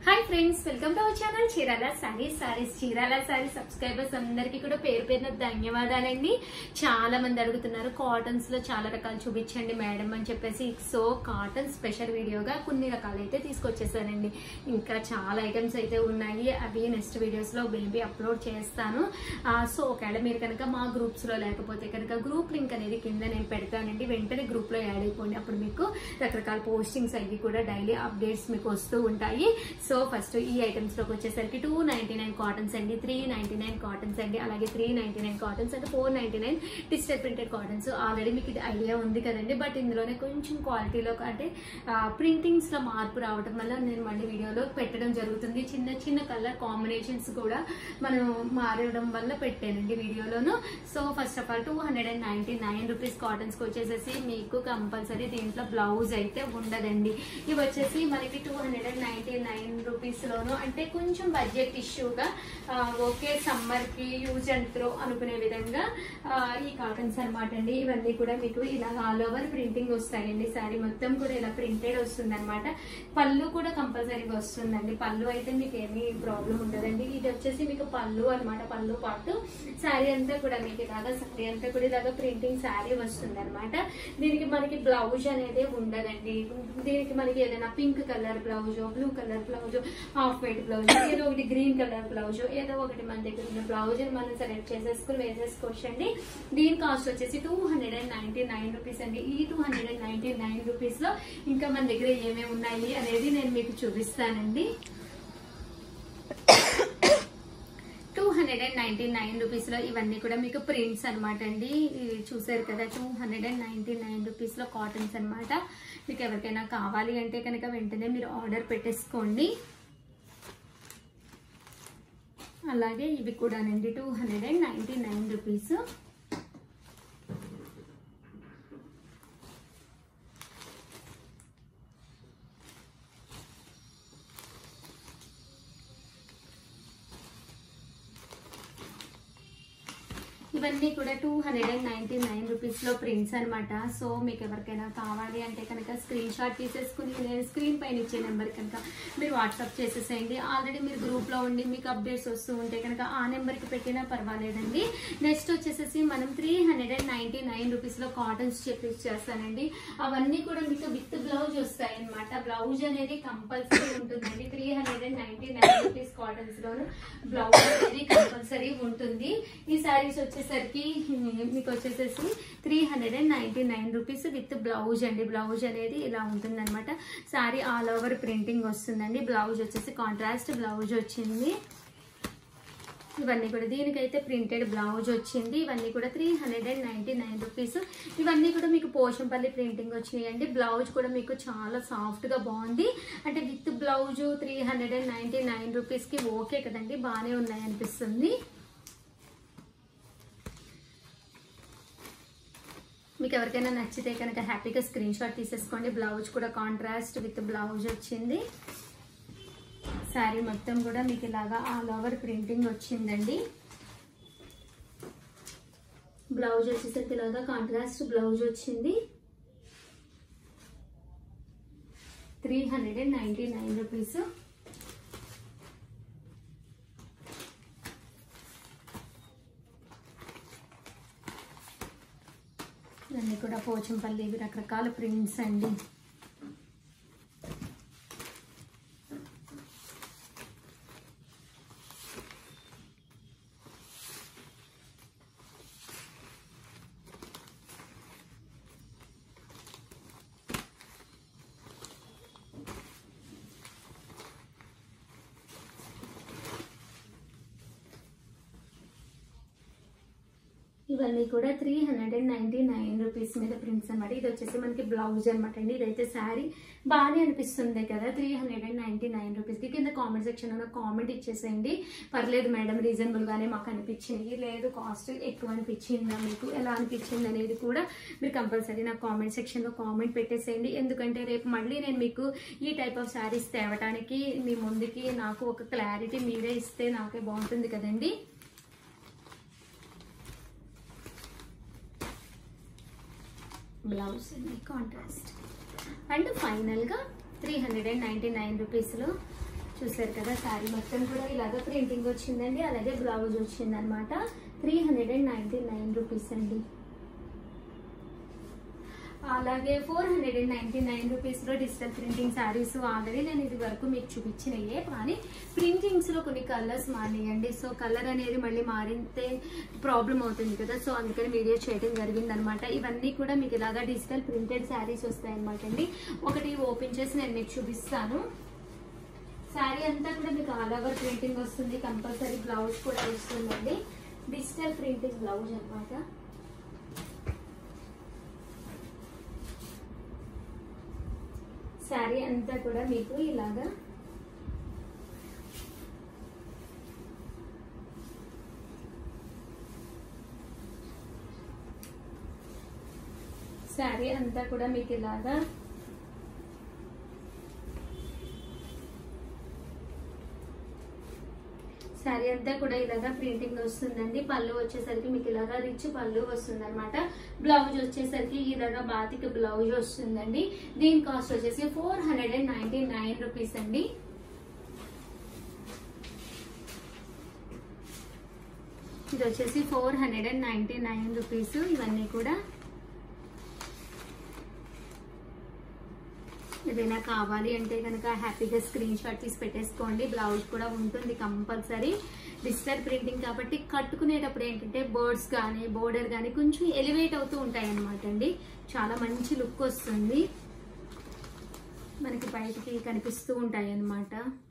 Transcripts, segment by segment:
hi friends welcome to our channel Chirala saris saris Chirala sari subscribers అందరికీ కూడా పేరు పేరున ధన్యవాదాలండి చాలా మంది అడుగుతున్నారు కాటన్స్ లో చాలా రకాలు చూపించండి మేడం అని చెప్పేసి సో కాటన్ స్పెషల్ వీడియోగా కొన్ని రకాలు అయితే తీసుకొచ్చేసానండి ఇంకా చాలా ఐటమ్స్ అయితే ఉన్నాయి అవి నెక్స్ట్ వీడియోస్ లో బేబీ అప్లోడ్ చేస్తాను ఆ, సో ఒకవేళ మీరు కనుక మా గ్రూప్స్ లో లేకపోతే కనుక గ్రూప్ లింక్ అనేది కింద నేను పెడతానండి వెంటనే గ్రూప్ లో యాడ్ అయిపోండి అప్పుడు మీకు రకరకాల పోస్టింగ్స్ అవి కూడా డైలీ అప్డేట్స్ మీకు వస్తూ ఉంటాయి సో ఫస్ట్ ఈ ఐటమ్స్ లోకి వచ్చేసరికి టూ నైన్టీ నైన్ కాటన్స్ అండి త్రీ నైన్టీ నైన్ కాటన్స్ అండి అలాగే త్రీ నైన్టీ నైన్ కాటన్స్ అంటే four ninety nine digital printed cottons already మీకు ఇది ఐడియా ఉంది కదండి బట్ ఇందులోనే కొంచెం క్వాలిటీలో అంటే ప్రింటింగ్స్ లో మార్పు రావడం వల్ల నేను మళ్ళీ వీడియోలో పెట్టడం జరుగుతుంది చిన్న చిన్న కలర్ కాంబినేషన్స్ కూడా మనం మారడం వల్ల పెట్టానండి వీడియోలోను so first of all two hundred and ninety nine rupees cottons వచ్చేసేసి మీకు కంపల్సరీ దీంట్లో బ్లౌజ్ అయితే ఉండదండి ఇవి వచ్చేసి మనకి two hundred and ninety nine rupees లోను అంటే కొంచెం బడ్జెట్ ఇష్యూగా ఓకే సమ్మర్ కి యూజ్ అండ్ త్రో అనుకునే విధంగా ఆ, ఈ కాటన్స్ అనమాట అండి ఇవన్నీ కూడా మీకు ఇలా ఆల్ ఓవర్ ప్రింటింగ్ వస్తాయండి శారీ మొత్తం కూడా ఇలా ప్రింటెడ్ వస్తుంది అనమాట పళ్ళు కూడా కంపల్సరీగా వస్తుందండి పళ్ళు అయితే మీకు ఏమీ ప్రాబ్లం ఉండదండి ఇది వచ్చేసి మీకు పళ్ళు అన్నమాట పళ్ళు పాటు శారీ అంతా కూడా మీకు ఇలాగా శారీ అంతా కూడా ఇలాగా ప్రింటింగ్ శారీ వస్తుంది అనమాట దీనికి మనకి బ్లౌజ్ అనేది ఉండదండి దీనికి మనకి ఏదైనా pink colour blouse blue colour blouse half white blouse ఏదో ఒకటి గ్రీన్ కలర్ బ్లౌజ్ ఏదో ఒకటి మన దగ్గర ఉన్న బ్లౌజ్ మనం సెలెక్ట్ చేసేసుకుని వేసేసుకోవచ్చండి దీని కాస్ట్ వచ్చేసి two hundred and ninety nine rupees అండి ఈ two hundred and ninety nine rupees లో ఇంకా మన దగ్గర ఏమేమి ఉన్నాయి అనేది నేను మీకు చూపిస్తానండి two hundred and ninety nine rupees లో ఇవన్నీ కూడా మీకు ప్రింట్స్ అనమాట అండి ఇవి చూసారు కదా two hundred and ninety nine rupees లో కాటన్స్ అనమాట మీకు ఎవరికైనా కావాలి అంటే కనుక వెంటనే మీరు ఆర్డర్ పెట్టేసుకోండి అలాగే ఇవి కూడానండి two hundred and ninety nine rupees ఇవన్నీ కూడా two hundred and ninety nine rupees లో ప్రింట్స్ అనమాట సో మీకు ఎవరికైనా కావాలి అంటే కనుక స్క్రీన్ షాట్ తీసేసుకుని నేను స్క్రీన్ పైన ఇచ్చే నెంబర్ కనుక మీరు వాట్సాప్ చేసేసేయండి ఆల్రెడీ మీరు గ్రూప్ లో ఉండి మీకు అప్డేట్స్ వస్తూ ఉంటే కనుక ఆ నెంబర్ కి పెట్టినా పర్వాలేదండి నెక్స్ట్ వచ్చేసేసి మనం three hundred and ninety nine rupees లో కాటన్స్ చేస్తానండి అవన్నీ కూడా మీకు విత్ బ్లౌజ్ వస్తాయి అనమాట బ్లౌజ్ అనేది కంపల్సరీ ఉంటుందండి three hundred and ninety nine rupees cottons లోను బ్లౌజ్ అనేది కంపల్సరీ ఉంటుంది ఈ శారీస్ వచ్చేసరికి మీకు వచ్చేసేసి three hundred and ninety nine rupees with blouse అండి బ్లౌజ్ అనేది ఇలా ఉంటుంది అనమాట శారీ ఆల్ ఓవర్ ప్రింటింగ్ వస్తుందండి బ్లౌజ్ వచ్చేసి కాంట్రాస్ట్ బ్లౌజ్ వచ్చింది ఇవన్నీ కూడా దీనికైతే ప్రింటెడ్ బ్లౌజ్ వచ్చింది ఇవన్నీ కూడా three hundred and ninety nine rupees ఇవన్నీ కూడా మీకు పోషంపల్లి ప్రింటింగ్ వచ్చినాయండి బ్లౌజ్ కూడా మీకు చాలా సాఫ్ట్ గా బాగుంది అంటే with blouse three hundred and ninety nine rupees కి ఓకే కదండి బాగానే ఉన్నాయి అనిపిస్తుంది మీకు ఎవరికైనా నచ్చితే కనుక హ్యాపీగా స్క్రీన్ షాట్ తీసేసుకోండి బ్లౌజ్ కూడా కాంట్రాస్ట్ విత్ బ్లౌజ్ వచ్చింది శారీ మొత్తం కూడా మీకు ఇలాగా ఆల్ ఓవర్ ప్రింటింగ్ వచ్చిందండి బ్లౌజ్ వచ్చేసరికి ఇలాగా కాంట్రాస్ట్ బ్లౌజ్ వచ్చింది three hundred and ninety nine rupees ఇవన్నీ కూడా పోచంపల్లి ఇవి రకరకాల ప్రింట్స్ అండి ఇవన్నీ కూడా three hundred and ninety nine rupees మీద ప్రింట్స్ అనమాట ఇది వచ్చేసి మనకి బ్లౌజ్ అనమాట అండి ఇదైతే శారీ బాగానే అనిపిస్తుంది కదా three hundred and ninety nine రూపీస్కి కింద కామెంట్ సెక్షన్లో కామెంట్ ఇచ్చేసేయండి పర్లేదు మేడం రీజనబుల్గానే మాకు అనిపించింది లేదు కాస్ట్ ఎక్కువ అనిపించిందా మీకు ఎలా అనిపించింది అనేది కూడా మీరు కంపల్సరీ నాకు కామెంట్ సెక్షన్లో కామెంట్ పెట్టేసేయండి ఎందుకంటే రేపు మళ్ళీ నేను మీకు ఈ టైప్ ఆఫ్ శారీస్ తేవడానికి మీ ముందుకి నాకు ఒక క్లారిటీ మీరే ఇస్తే నాకే బాగుంటుంది కదండి బ్లౌజ్ కాంట్రాస్ట్ అండ్ ఫైనల్గా three hundred and ninety nine రూపీస్లో చూసారు కదా శారీ మొత్తం కూడా ఇలాగ ప్రింటింగ్ వచ్చిందండి అలాగే బ్లౌజ్ వచ్చింది అనమాట three hundred and ninety nine rupees అండి అలాగే four hundred and ninety nine రూపీస్లో డిజిటల్ ప్రింటింగ్ శారీస్ ఆల్రెడీ నేను ఇది వరకు మీకు చూపించినయే కానీ ప్రింటింగ్స్లో కొన్ని కలర్స్ మారినాయండి సో కలర్ అనేది మళ్ళీ మారితే ప్రాబ్లం అవుతుంది కదా సో అందుకని వీడియో చేయడం జరిగింది అనమాట ఇవన్నీ కూడా మీకు ఇలాగా డిజిటల్ ప్రింటెడ్ శారీస్ వస్తాయి అనమాట అండి ఒకటి ఓపెన్ చేసి నేను మీకు చూపిస్తాను శారీ అంతా కూడా మీకు ఆల్ ఓవర్ ప్రింటింగ్ వస్తుంది కంపల్సరీ బ్లౌజ్ కూడా వస్తుందండి డిజిటల్ ప్రింటింగ్ బ్లౌజ్ అన్నమాట శారీ అంతా కూడా మీకు ఇలాగా శారీ అంతా కూడా మీకు ఇలాగా శారీ అంతా కూడా ఇలాగా ప్రింటింగ్ వస్తుందండి పళ్ళు వచ్చేసరికి మీకు ఇలాగా రిచ్ పళ్ళు వస్తుంది అనమాట బ్లౌజ్ వచ్చేసరికి ఇలాగా బాతికి బ్లౌజ్ వస్తుందండి దీని కాస్ట్ వచ్చేసి four hundred and ninety nine rupees అండి ఇది వచ్చేసి four hundred and ninety nine rupees ఇవన్నీ కూడా ఏదైనా కావాలి అంటే కనుక హ్యాపీగా స్క్రీన్ షాట్ తీసి పెట్టేసుకోండి బ్లౌజ్ కూడా ఉంటుంది కంపల్సరీ డిజిటల్ ప్రింటింగ్ కాబట్టి కట్టుకునేటప్పుడు ఏంటంటే బర్డ్స్ కానీ బోర్డర్ కానీ కొంచెం ఎలివేట్ అవుతూ ఉంటాయి అన్నమాట అండి చాలా మంచి లుక్ వస్తుంది మనకి బయటికి కనిపిస్తూ ఉంటాయి అన్నమాట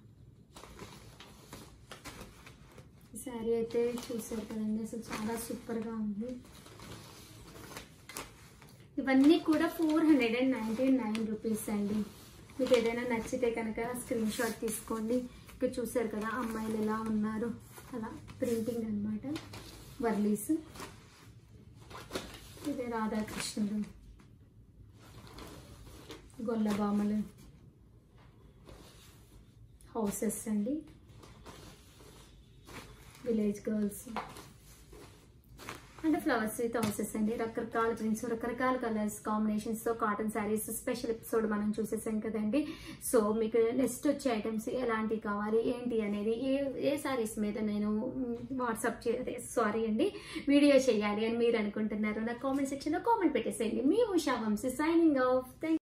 ఈ శారీ అయితే చూసారు కదండి అసలు చాలా సూపర్గా ఉంది ఇవన్నీ కూడా four hundred and ninety nine rupees అండి మీకు ఏదైనా నచ్చితే కనుక స్క్రీన్ షాట్ తీసుకోండి ఇక్కడ చూసారు కదా అమ్మాయిలు ఎలా ఉన్నారు అలా ప్రింటింగ్ అన్నమాట వర్లీస్ ఇదే రాధాకృష్ణుడు గొల్లబామలు హౌసెస్ అండి village girls and flowers with houses అండి రకరకాల ప్రింట్స్ రకరకాల కలర్స్ కాంబినేషన్స్తో కాటన్ శారీస్ స్పెషల్ ఎపిసోడ్ మనం చూసేసాం కదండి సో మీకు నెక్స్ట్ వచ్చే ఐటమ్స్ ఎలాంటివి కావాలి ఏంటి అనేది ఏ ఏ శారీస్ మీద నేను వాట్సాప్ చే సారీ అండి వీడియో చేయాలి అని మీరు అనుకుంటున్నారు నా కామెంట్ సెక్షన్లో కామెంట్ పెట్టేసేయండి మీ Usha Vamsi signing off thank